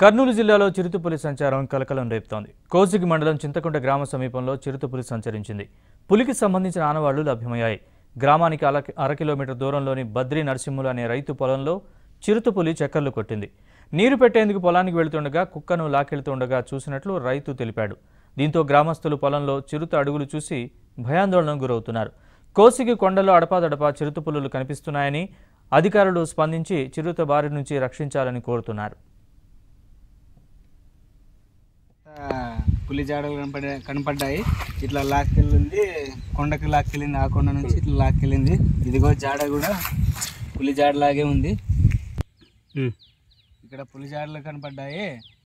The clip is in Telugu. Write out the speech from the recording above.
కర్నూలు జిల్లాలో చిరుతపులి సంచారం కలకలం రేపుతోంది కోసిగి మండలం చింతకుంట గ్రామ సమీపంలో చిరుతపులి సంచరించింది పులికి సంబంధించిన ఆనవాళ్లు లభ్యమయ్యాయి గ్రామానికి అర అర కిలోమీటర్ దూరంలోని బద్రి నరసింహులు అనే రైతు పొలంలో చిరుతపులి చక్కర్లు కొట్టింది నీరు పెట్టేందుకు పొలానికి వెళుతుండగా కుక్కను లాకెళ్తుండగా చూసినట్లు రైతు తెలిపాడు దీంతో గ్రామస్తులు పొలంలో చిరుత అడుగులు చూసి భయాందోళనకు గురవుతున్నారు కోసిగి కొండలో అడపాదడపా చిరుతపులులు కనిపిస్తున్నాయని అధికారులు స్పందించి చిరుత బారి నుంచి రక్షించాలని కోరుతున్నారు ఆ, పులి జాడలు కనపడే కనపడ్డాయి ఇట్లా లాక్కెళ్ళింది కొండకి లాక్కెళ్ళింది ఆ కొండ నుంచి ఇట్లా లాక్కెళ్ళింది ఇదిగో జాడ కూడా పులి జాడలాగే ఉంది ఇక్కడ పులి జాడలు కనపడ్డాయి